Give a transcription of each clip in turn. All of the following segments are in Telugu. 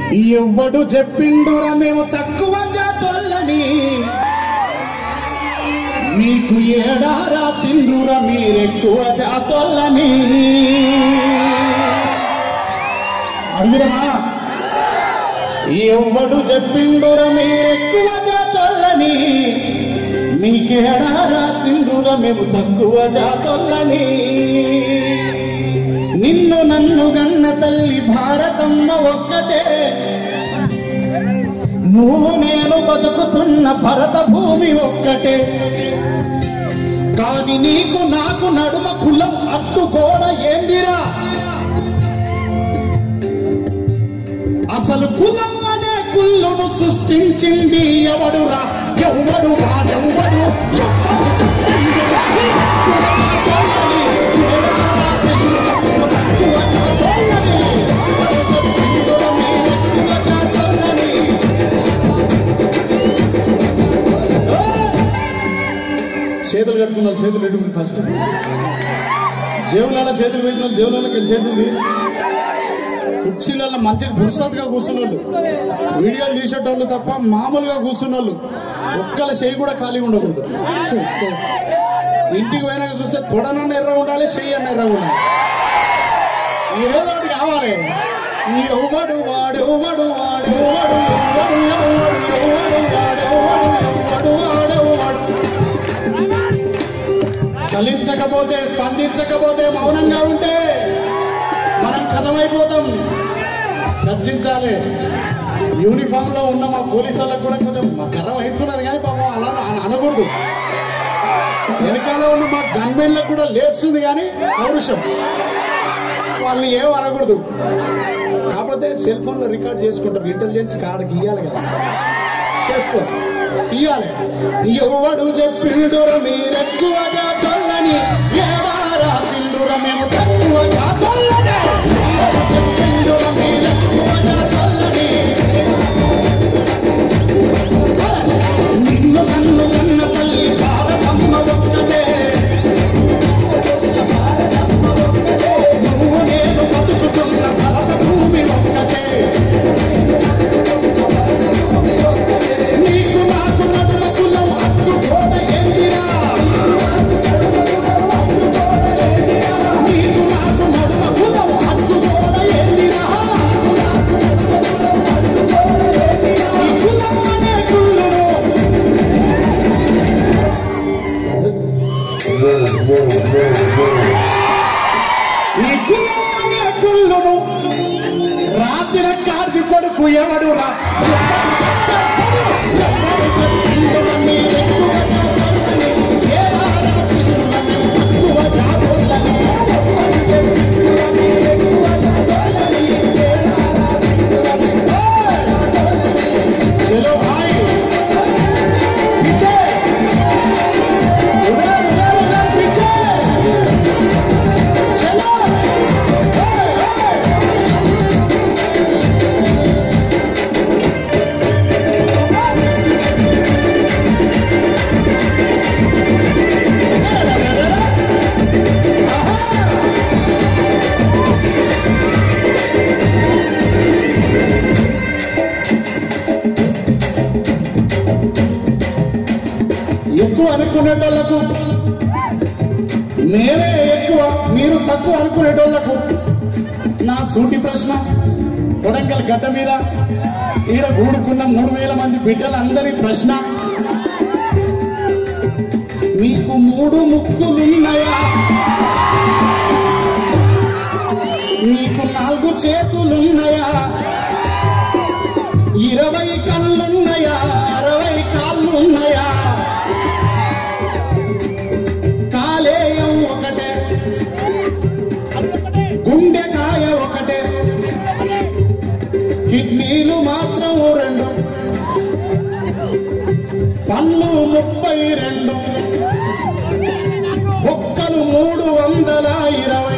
ఎవ్వడు చెప్పిండురా మేము తక్కువ జాతోళ్ళని మీకు ఏడా రాసిండురా మీరెక్కువ జాతోళ్ళని అడుగురమా ఎవ్వడు చెప్పిండురా మీరెక్కువ జాతోళ్ళని మీకేడా రాసిండురా మేము తక్కువ జాతోళ్ళని నిన్ను నన్ను గన్న తల్లి భారతమ్మ ఒక్కతే నువ్వు నేను బతుకుతున్న భరత భూమి ఒక్కటే కాని నీకు నాకు నడుమ కులం అడ్డు గోడ ఏందిరా అసలు కులం అనే కుళ్ళును సృష్టించింది ఎవడురా ఎవడు వాడెవడు ఎవడు చెప్పిండురా? తక్కువ చాటోళ్ళని, ఏడా రాసిండురా? తక్కువ చాటోళ్ళని, ఎవడు చెప్పిండురా? మీరెక్కువ చాటోళ్ళని. చేతులు కట్టుకున్నారు చేతులు పెట్టుకుని ఫస్ట్ జేబులలో చేతులు పెట్టిన వాళ్ళు జేబులలోకి చేతుంది కుర్చీలలో మంచిగా పురుషత్గా కూర్చున్న వాళ్ళు వీడియోలు తీసేటోళ్ళు తప్ప మామూలుగా కూర్చున్న వాళ్ళు ఒక్కల చేయి కూడా ఖాళీ ఉండకూడదు ఇంటికి పోయినాక చూస్తే తొడనన్న ఎర్ర ఉండాలి చెయ్యి అన్న ఎర్ర ఉండాలి ఏదో ఒకటి కావాలి ఎవడు వాడు ఎవడు వాడు ఎవడు ఎవడు ఎవడు ఎవడు వాడు ఎవడు ఎవడు వాడు వాడు చలించకపోతే స్పందించకపోతే మౌనంగా ఉంటే మనం కథమైపోతాం గర్జించాలి యూనిఫామ్ లో ఉన్న మా పోలీసు వాళ్ళకి కూడా కొంచెం కర్రం అవుతున్నది కానీ పాపం అలా అన- అనకూడదు వెనకాల ఉన్న మా గన్మెన్లకు కూడా లేస్తుంది కానీ పౌరుషం వాళ్ళని ఏం అనకూడదు కాకపోతే సెల్ ఫోన్ లో రికార్డ్ చేసుకుంటారు ఇంటెలిజెన్స్ కాడకి ఇయ్యాలి కదా చేసుకో ఇయ్యాలి ఎవడు చెప్పిండుర మీరెక్కువ జాతోళ్ళని ఏడా రాసిండుర మేము తక్కువ జాతోళ్ళని ఎవడు చెప్పిండుర మీరెక్కువ జాతోళ్ళని నిన్ను నన్ను కన్న తల్లి భారతమ్మ ఒక్కటే నువ్వు నేను బతుకుతున్న భరత భూమి ఒక్కటే నీకు నాకు నడుమ కులం అడ్డు గోడ ఏందిరా నీకు నాకు నడుమ కులం అడ్డు గోడ ఏందిరా నీ కులం అనే కుళ్ళును నీ కులం అనే కుళ్ళును రాసిన కార్ది కొడుకు ఎవడు రా ఎవడు చెప్పిండురా మీరెక్కువ జాతోళ్ళని? ఏడా రాసిండురా మేము తక్కువ జాతోళ్ళని? ఎవడు చెప్పిండురా మీరెక్కువ జాతోళ్ళని? ఏడా రాసిండురా మేము తక్కువ జాతోళ్ళని? చలో భాయ్ పీछे उधर उधर उधर पीछे चलो ए, ए। ఎక్కువ అనుకునేటోళ్లకు మేమే ఎక్కువ మీరు తక్కువ అనుకునేటోళ్లకు నా సూటి ప్రశ్న కొడంగల్ గడ్డ మీద ఈడ కూడుకున్న మూడు వేల మంది బిడ్డలందరి ప్రశ్న మీకు మూడు ముక్కులున్నాయా మీకు నాలుగు చేతులున్నాయా ఇరవై కళ్ళున్నాయా అరవై కాళ్ళున్నాయా కాలేయం ఒకటే గుండెకాయ ఒకటే కిడ్నీలు మాత్రం రెండు పళ్ళు ముప్పై రెండు ఒక్కలు మూడు వందల ఇరవై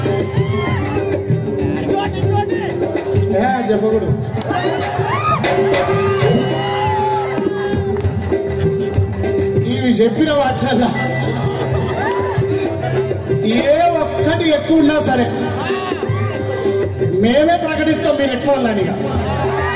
ఏ, చెప్పకూడదు ఇవి చెప్పిన వాటిల్లో ఏ ఒక్కటి ఎక్కువ ఉన్నా సరే మేమే ప్రకటిస్తాం మీరు ఎక్కువ వాళ్ళని ఇక.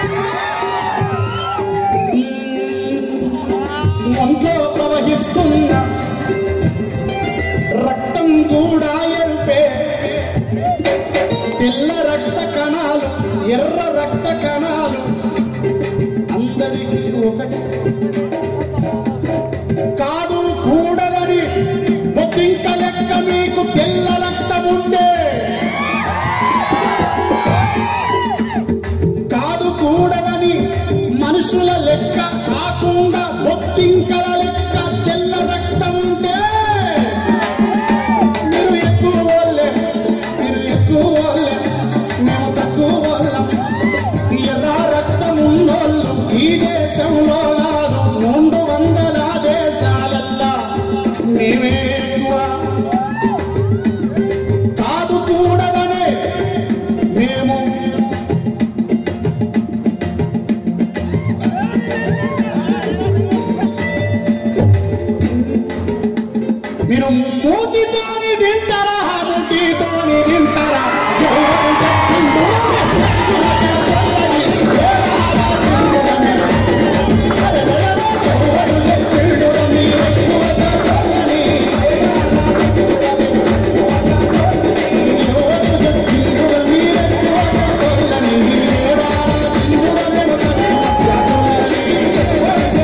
ఎర్ర రక్త కణాలు అందరికీ ఒకటే కాదు కూడదని బొద్దింక లెక్క మీకు తెల్ల రక్తం ఉండే కాదు కూడదని మనుషుల లెక్క కాకుండా బొత్తింకల లెక్క తెల్ల రక్తం ఉంటే మీరు ఎక్కువ వాళ్ళే మీరు ఎక్కువ వాళ్ళే మేము తక్కువ వాళ్ళం ఎర్ర రక్తం ఉన్నోళ్ళు ఈ దేశంలో కాదు మూడు వందల దేశాలల్లా మేమే ఎక్కువ కాదు కూడదనే మేము మీరు మూతితోని తింటారా ముట్టితోని తింటారా ఎవరు చెప్పిండురా? ఎవరు చెప్పిండురా మీరు ఎక్కువగా చల్లని? ఎవరు చెప్పిండురా మీరు ఎక్కువగా చల్లని? ఏడా సింధురమేమో తక్కువగా చల్లని?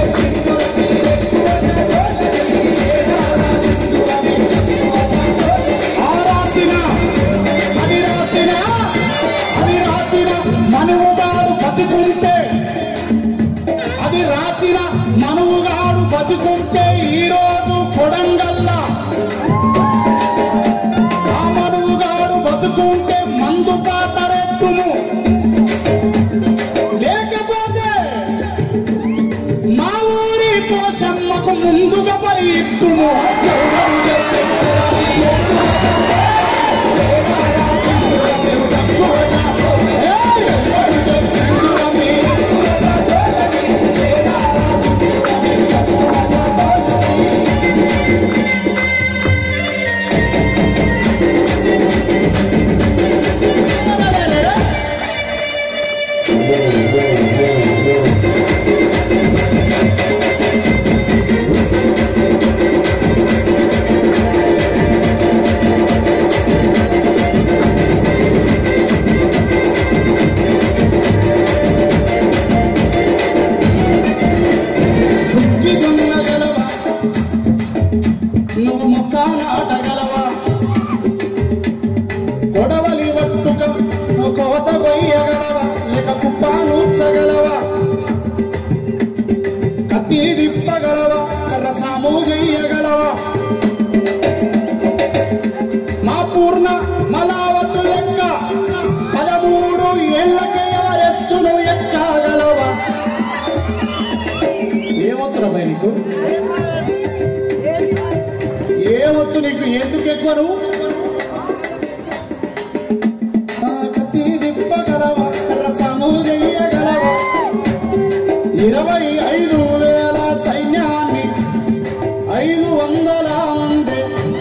ఆ రాసిన అది రాసిన అది రాసిన మనువుగాడు బతికుంటే అది రాసిన మనువుగాడు బతికుంటే ఈ రోజు కొడంగల్లా ఆ మనువుగాడు బతుకుంటే మందు పాతరెత్తుము లేకపోతే మా ఊరి పోషమ్మకు ముందుగా పరి ఇత్తుము ఎవరు చెప్పారు? దుక్కి దున్నగలవా నువ్వు మొక్క నాటగలవా గొడవలి వట్టుక కోత కొయ్యగలవా లేక కుప్ప నూర్చగలవా కత్తి దిప్పగలవా కర్ర సాము చెయ్యగలవా మా పూర్ణ మలావతు లెక్క పదమూడు ఏళ్ళకే ఎవరెస్టును ఎక్కగలవా ఏమొచ్చురా భయ నీకు ఏమొచ్చు నీకు ఎందుకు ఎక్కువ నువ్వు ఆ కత్తి దిప్పగలవా రసము చెయ్యగలవా ఇరవై ఐదు వేల సైన్యాన్ని ఐదు వందల మంది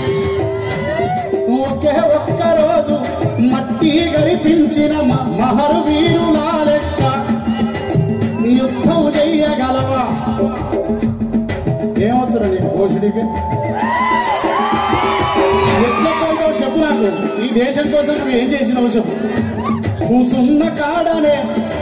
ఒకే ఒక్క రోజు మట్టి గరిపించిన మ- మహరు వీరులా లెక్క యుద్ధం చెయ్యగలవా ఏమవుతురా నీకు భోషుడికి ఎట్లా పోతావు చెప్పు నాకు ఈ దేశం కోసం నువ్వు ఏం చేసినావు చెప్పు కూసున్న కాడనే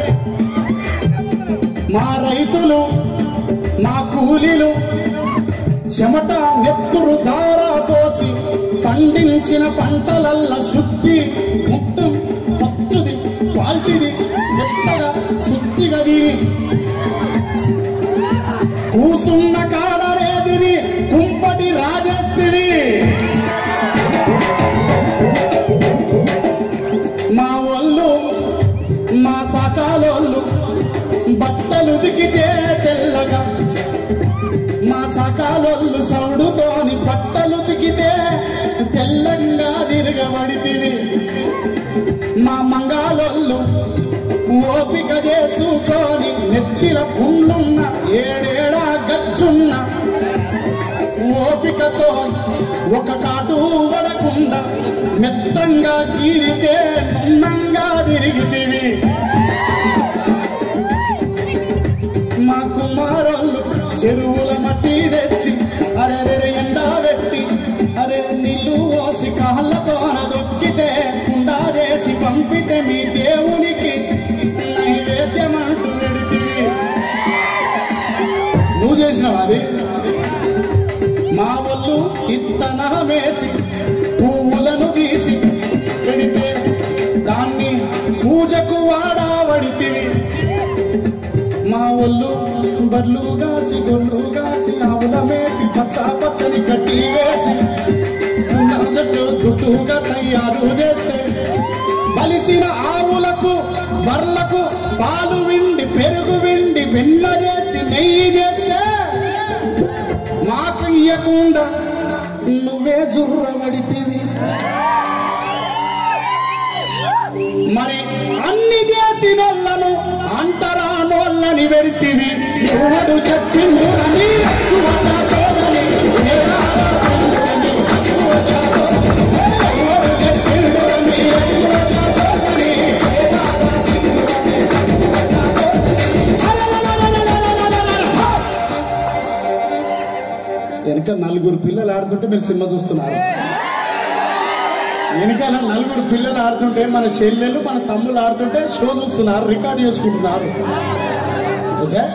మా రైతులు మా కూలీలు చెమట నెత్తురు దార పోసి పండించిన పంటలల్ల శుద్ధి ముట్టం ఫస్ట్ది క్వాలిటీది మెత్తగా శుద్ధిగా దీని కూసున్న కాడరేదిని కుంపటి రాజేస్తిని మా ఒళ్ళు మా సకాలోళ్ళు బట్టలు దిగితే తెల్లగా మా సకాలోళ్ళు సౌడుతోని బట్టలు దిగితే తెల్లంగా తిరగబడితివి మా మంగాలోళ్ళు ఓపిక చేసుకొని నెత్తిల పుండ్లున్న ఏడేడా గచ్చున్న ఓపికతో ఒక కాటు పడకుండా మెత్తంగా గీరితే నున్నంగా తిరిగితివి మా కుమారోళ్ళు చెరువుల మట్టి తెచ్చి అరే అరే ఎండా పెట్టి అరే నీళ్ళు పోసి కాళ్ళతో దొక్కితే కుండా చేసి పంపితే మీ దేవునికి పడితివి మా ఒళ్ళు బర్లు గాసి గొల్లు గాసి ఆవుల మేపి పచ్చ పచ్చని కట్టి వేసి నల్లట్టు దుడ్డుగా తయారు చేస్తే బలిసిన ఆవులకు బర్లకు పాలు విండి పెరుగు విండి వెన్న చేసి నెయ్యి చేస్తే మాకు ఇయ్యకుండా నువ్వే జుర్రబడితివి మరి అన్ని చేసినోళ్ళను అంటరానోళ్ళని వెడితివి ఎవడు చెప్పిండు అని ఎక్కువ చాటోడని, ఏడారా సింధుని ఎక్కువ చాటోడని, ఎవడు చెప్పిండు అని ఎక్కువ చాటోడని, ఏడారా సింధుని ఎక్కువ చాటోడని. అలలలలలలలలలల. వెనక నలుగురు పిల్లలు ఆడుతుంటే మీరు సినిమా చూస్తున్నారు వెనకాల నలుగురు పిల్లలు ఆడుతుంటే మన చెల్లెలు మన తమ్ముళ్ళు ఆడుతుంటే షో చూస్తున్నారు రికార్డ్ చేసుకుంటున్నారు సార్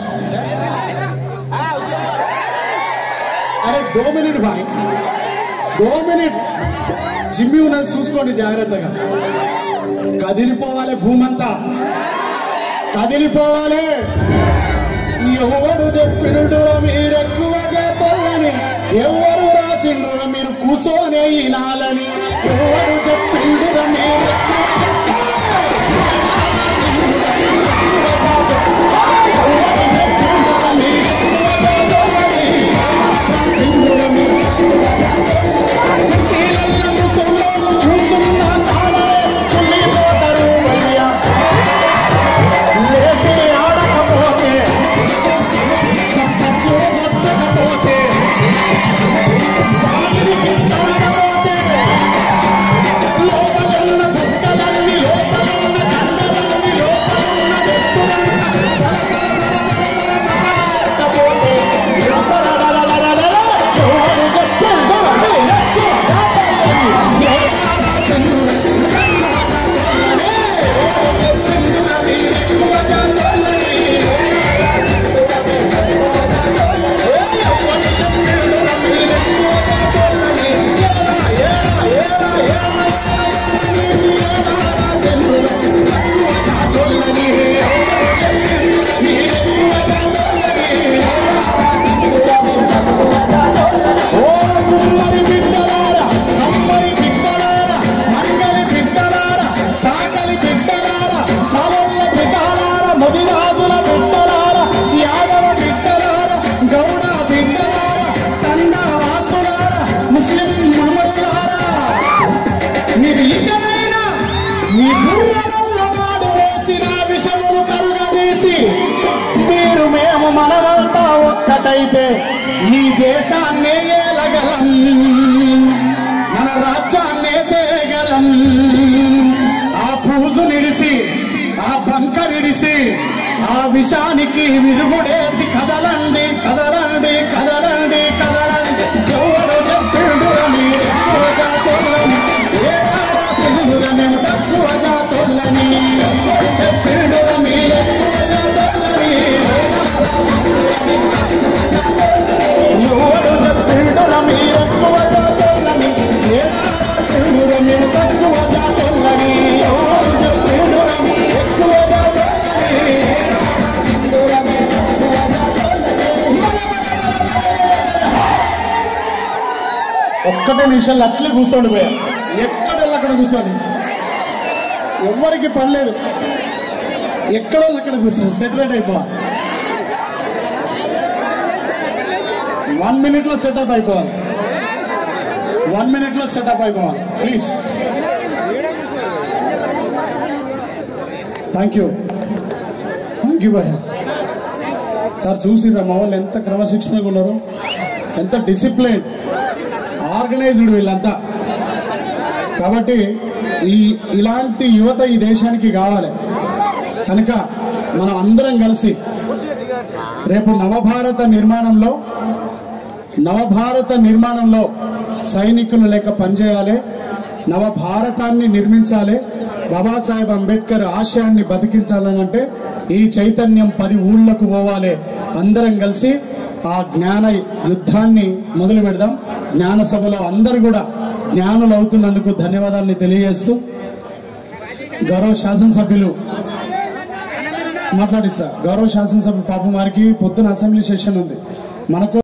అరే దో మినిట్ బాయ్ దో మినిట్ జిమ్మి ఉన్నది చూసుకోండి జాగ్రత్తగా కదిలిపోవాలి భూమంతా కదిలిపోవాలి ఎవడు చెప్పినడురా మీరెక్కువ చేతలని ఎవరు రాసిండురా మీరు కూసోనే ఈనాలని ఎవడు చెప్పిండురా మీరెక్కువ చూస్తున్నా తాడరే చుల్లిపోతారు అయ్యా లేచి ఆడకపోతే సత్తు కొట్టకపోతే వాడిని తాగకపోతే లోపలున్న బుట్టలన్నీ లోపలున్న కండలన్నీ లోపలున్న వ్యక్తులంతా సల సల సల సల సల మసగకపోతే రరరరరరరర ఎవడు చెప్పిండు అని ఎక్కువ కాపాడాలి. ఏడారా చంద్రుడు కన్నుల కాపాడాలి. ఎవడు చెప్పిండు అని ఎక్కువ కాపాడాలి. ఓ కుమ్మరి బిడ్డలారా కమ్మరి బిడ్డలారా మంగలి బిడ్డలారా సాకలి బిడ్డలారా సవల్ల బిడ్డలారా ముదిరాజుల బిడ్డలారా యాదవ బిడ్డలారా గౌడ బిడ్డలారా తండా వాసులారా ముస్లిం మమతులారా మీరు ఇకనైనా మీ బుర్రలో వాడు వేసిన విషమును కరుగదీసి మీరు మేము మనమంతా ఒక్కటైతే ఈ దేశాన్నే ఏలగలం మన రాజ్యాన్నే తేగలం ఆ పూజు నిడిసి ఆ బంక నిడిసి ఆ విషానికి విరుగుడేసి కదలండి కదలండి కదలండి కదలండి ఎవరు చెప్తుడు మీరు ఎక్కువగా తొల్లని ఏడారా సిలువుల మేము తక్కువగా తొల్లని ఎవరు చెప్తుడు మీరు ఎక్కువగా తొల్లని ఎవరు చెప్తుడు మీరు ఎక్కువగా తొల్లని ఏడారా సిలువుల మేము తక్కువగా తొల్లని ఎవరు చెప్తుడు ఎక్కువగా తొల్లని ఒక్కటే నిమిషాలు అట్లే కూర్చోండి పోయా ఎక్కడ అక్కడ కూర్చోండి ఎవరికి పని లేదు ఎక్కడో అక్కడ కూర్చోండి సెటరేట్ అయిపోవాలి వన్ మినిట్ లో సెటప్ అయిపోవాలి వన్ మినిట్ లో సెటప్ అయిపోవాలి please thank you thank you భయ్యా సార్ చూసిరా మా వాళ్ళు ఎంత క్రమశిక్షణగా ఉన్నారు ఎంత డిసిప్లైన్ ఆర్గనైజ్డ్ వీళ్ళంతా కాబట్టి ఈ ఇలాంటి యువత ఈ దేశానికి కావాలి కనుక మనం అందరం కలిసి రేపు నవభారత నిర్మాణంలో నవభారత నిర్మాణంలో సైనికులు లెక్క పనిచేయాలి నవభారతాన్ని నిర్మించాలి బాబాసాహెబ్ అంబేద్కర్ ఆశయాన్ని బతికించాలని అంటే ఈ చైతన్యం పది ఊళ్ళకు పోవాలి అందరం కలిసి ఆ జ్ఞాన యుద్ధాన్ని మొదలు పెడదాం జ్ఞాన సభలో అందరూ కూడా జ్ఞానులు అవుతున్నందుకు ధన్యవాదాలని తెలియజేస్తూ గౌరవ శాసనసభ్యులు మాట్లాడిస్తా గౌరవ శాసనసభ పాపం వారికి పొద్దున అసెంబ్లీ సెషన్ ఉంది మనకు